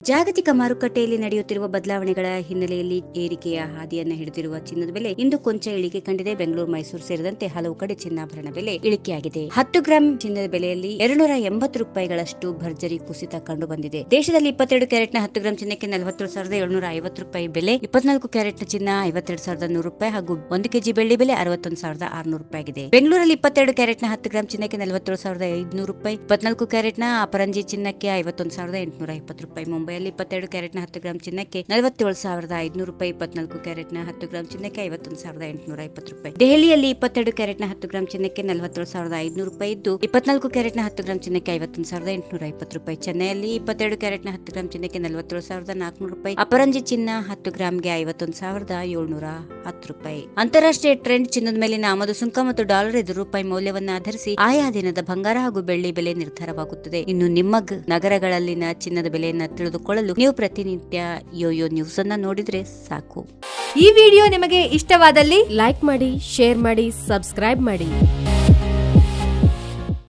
ಜಾಗತಿಕ ಮಾರುಕಟ್ಟೆಯಲ್ಲಿ ನಡೆಯುತ್ತಿರುವ ಬದಲಾವಣೆಗಳ ಹಿನ್ನೆಲೆಯಲ್ಲಿ ಏರಿಕೆಯ ಹಾದಿಯನ್ನ ಹಿಡಿದಿರುವ ಚಿನ್ನದ ಬೆಲೆ ಇಂದು ಕೊಂಚ ಇಳಿಕೆ ಕಂಡಿದೆ ಬೆಂಗಳೂರು ಮೈಸೂರು ಸೇರಿದಂತೆ ಹಲವು ಕಡೆ ಚಿನ್ನಾಭರಣ ಬೆಲೆ ಇಳಿಕೆಯಾಗಿದೆ ಹತ್ತು ಗ್ರಾಂ ಚಿನ್ನದ ಬೆಲೆಯಲ್ಲಿ ಎರಡ್ನೂರ ಎಂಬತ್ತು ರೂಪಾಯಿಗಳಷ್ಟು ಭರ್ಜರಿ ಕುಸಿತ ಕಂಡು ಬಂದಿದೆ ದೇಶದಲ್ಲಿ ಇಪ್ಪತ್ತೆರಡು ಕ್ಯಾರೆಟ್ನ ಹತ್ತು ಗ್ರಾಂ ಚಿನ್ನಕ್ಕೆ ನಲವತ್ತೇಳು ಸಾವಿರದ ಏಳ್ನೂರ ಐವತ್ತು ರೂಪಾಯಿ ಬೆಲೆ ಇಪ್ಪತ್ನಾಲ್ಕು ಕ್ಯಾರೆಟ್ನ ಚಿನ್ನ ಐವತ್ತೆರಡು ಸಾವಿರದ ನೂರು ರೂಪಾಯಿ ಹಾಗೂ ಒಂದು ಕೆಜಿ ಬೆಳ್ಳಿ ಬೆಲೆ ಅರವತ್ತೊಂದು ಸಾವಿರದ ಆರುನೂರು ರೂಪಾಯಿ ಆಗಿದೆ ಬೆಂಗಳೂರಲ್ಲಿ ಇಪ್ಪತ್ತೆರಡು ಕ್ಯಾರೆಟ್ನ ಹತ್ತು ಗ್ರಾಂ ಚಿನ್ನಕ್ಕೆ ನಲವತ್ತೇಳು ಸಾವಿರದ ಐದುನೂರು ರೂಪಾಯಿ ಇಪ್ಪತ್ನಾಲ್ಕು ಕ್ಯಾರೆಟ್ನ ಅಪರಂಜಿ ಚಿನ್ನಕ್ಕೆ ಐವತ್ತೊಂದು ಸಾವಿರದ ಎಂಟುನೂರ ಇಪ್ಪತ್ತು ರೂಪಾಯಿ ಮುಂಬೈಯಲ್ಲಿ ಇಪ್ಪತ್ತೆರಡು ಕ್ಯಾರೆಟ್ನ ಹತ್ತು ಗ್ರಾಂ ಚಿನ್ನಕ್ಕೆ ನಲವತ್ತೇಳು ಸಾವಿರದ ಐದುನೂರು ರೂಪಾಯಿ ಇಪ್ಪತ್ನಾಲ್ಕು ಕ್ಯಾರೆಟ್ನ ಹತ್ತು ಗ್ರಾಂ ಚಿನ್ನಕ್ಕೆ ಐವತ್ತೊಂದು ಸಾವಿರದ ಎಂಟುನೂರ ಇಪ್ಪತ್ತು ರೂಪಾಯಿ ದೆಹಲಿಯಲ್ಲಿ ಇಪ್ಪತ್ತೆರಡು ಕ್ಯಾರೆಟ್ನ ಹತ್ತು ಗ್ರಾಂ ಚಿನ್ನಕ್ಕೆ ನಲವತ್ತೇಳು ಸಾವಿರದ ಐದುನೂರು ರೂಪಾಯಿ ಇದ್ದು ಇಪ್ಪತ್ನಾಲ್ಕು ಕ್ಯಾರೆಟ್ನ ಹತ್ತು ಗ್ರಾಂ ಚಿನ್ನಕ್ಕೆ ಐವತ್ತೊಂದು ಸಾವಿರದ ಎಂಟುನೂರ ಇಪ್ಪತ್ತು ರೂಪಾಯಿ ಚೆನ್ನೈಯಲ್ಲಿ ಇಪ್ಪತ್ತೆರಡು ಕ್ಯಾರೆಟ್ನ ಹತ್ತು ಗ್ರಾಂ ಚಿನ್ನಕ್ಕೆ ನಲವತ್ತೇಳು ಸಾವಿರದ ನಾಲ್ಕುನೂರು ರೂಪಾಯಿ ಅಪರಂಜಿ ಚಿನ್ನ ಹತ್ತು ಗ್ರಾಂಗೆ ಐವತ್ತೊಂದು ಸಾವಿರದ ಏಳ್ನೂರ ಹತ್ತು ರೂಪಾಯಿ ಅಂತಾರಾಷ್ಟ್ರೀಯ ಟ್ರೆಂಡ್ ಚಿನ್ನದ ಮೇಲಿನ ಆಮದು ಸುಂಕ ಮತ್ತು ಡಾಲರ್ ಎದುರು ರೂಪಾಯಿ ಮೌಲ್ಯವನ್ನು ಆಧರಿಸಿ ಆಯಾ ದಿನದ ಬಂಗಾರ ಹಾಗೂ ಬೆಳ್ಳಿ ಬೆಲೆ ನಿರ್ಧಾರವಾಗುತ್ತದೆ ಇನ್ನು ನಿಮ್ಮ ಗ್- ನಗರಗಳಲ್ಲಿನ ಚಿನ್ನದ ಬೆಲೆಯನ್ನ ತಿಳಿದುಕೊಳ್ಳಲು ನೀವು ಪ್ರತಿನಿತ್ಯ ಯೋಯೋ ನ್ಯೂಸ್ ಅನ್ನ ನೋಡಿದ್ರೆ ಸಾಕು ಈ ವಿಡಿಯೋ ನಿಮಗೆ ಇಷ್ಟವಾದಲ್ಲಿ ಲೈಕ್ ಮಾಡಿ ಶೇರ್ ಮಾಡಿ ಸಬ್ಸ್ಕ್ರೈಬ್ ಮಾಡಿ